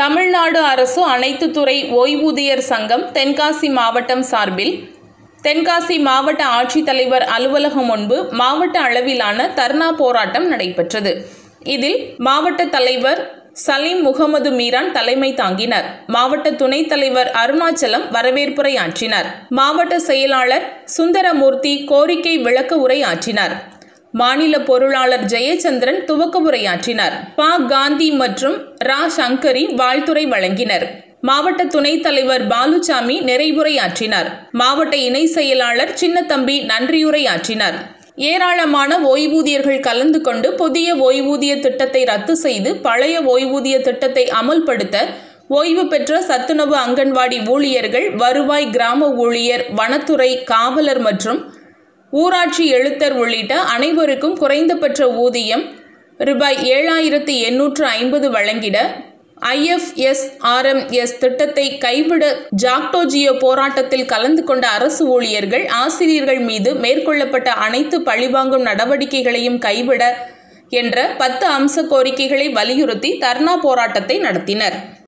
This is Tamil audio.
தமிழ்நாடு அரசு அனைத்து துறை ஓய்வூதியர் சங்கம் தென்காசி மாவட்டம் சார்பில் தென்காசி மாவட்ட ஆட்சித்தலைவர் அலுவலகம் முன்பு மாவட்ட அளவிலான தர்ணா போராட்டம் நடைபெற்றது இதில் மாவட்ட தலைவர் சலீம் முகமது மீரான் தலைமை தாங்கினார் மாவட்ட துணைத் தலைவர் அருணாச்சலம் வரவேற்புரை ஆற்றினார் மாவட்ட செயலாளர் சுந்தரமூர்த்தி கோரிக்கை விளக்க உரை ஆற்றினார் மாநில பொருளாளர் ஜெயச்சந்திரன் துவக்க உரையாற்றினார் ப காந்தி மற்றும் ரா சங்கரி வாழ்த்துரை வழங்கினர் மாவட்ட துணைத் தலைவர் பாலுசாமி நிறைவுரையாற்றினார் மாவட்ட இணை செயலாளர் சின்னத்தம்பி நன்றியுரையாற்றினார் ஏராளமான ஓய்வூதியர்கள் கலந்து கொண்டு புதிய ஓய்வூதிய திட்டத்தை ரத்து செய்து பழைய ஓய்வூதிய திட்டத்தை அமல்படுத்த ஓய்வு பெற்ற சத்துணவு அங்கன்வாடி ஊழியர்கள் வருவாய் கிராம ஊழியர் வனத்துறை காவலர் மற்றும் ஊராட்சி எழுத்தர் உள்ளிட்ட அனைவருக்கும் குறைந்தபட்ச ஊதியம் ரூபாய் ஏழாயிரத்து எண்ணூற்று ஐம்பது வழங்கிட ஐஎஃப்எஸ்ஆர்எம்எஸ் திட்டத்தை கைவிட ஜாக்டோஜியோ போராட்டத்தில் கலந்து கொண்ட அரசு ஊழியர்கள் ஆசிரியர்கள் மீது மேற்கொள்ளப்பட்ட அனைத்து பழிவாங்கும் நடவடிக்கைகளையும் கைவிட என்ற பத்து அம்ச கோரிக்கைகளை வலியுறுத்தி தர்ணா போராட்டத்தை நடத்தினர்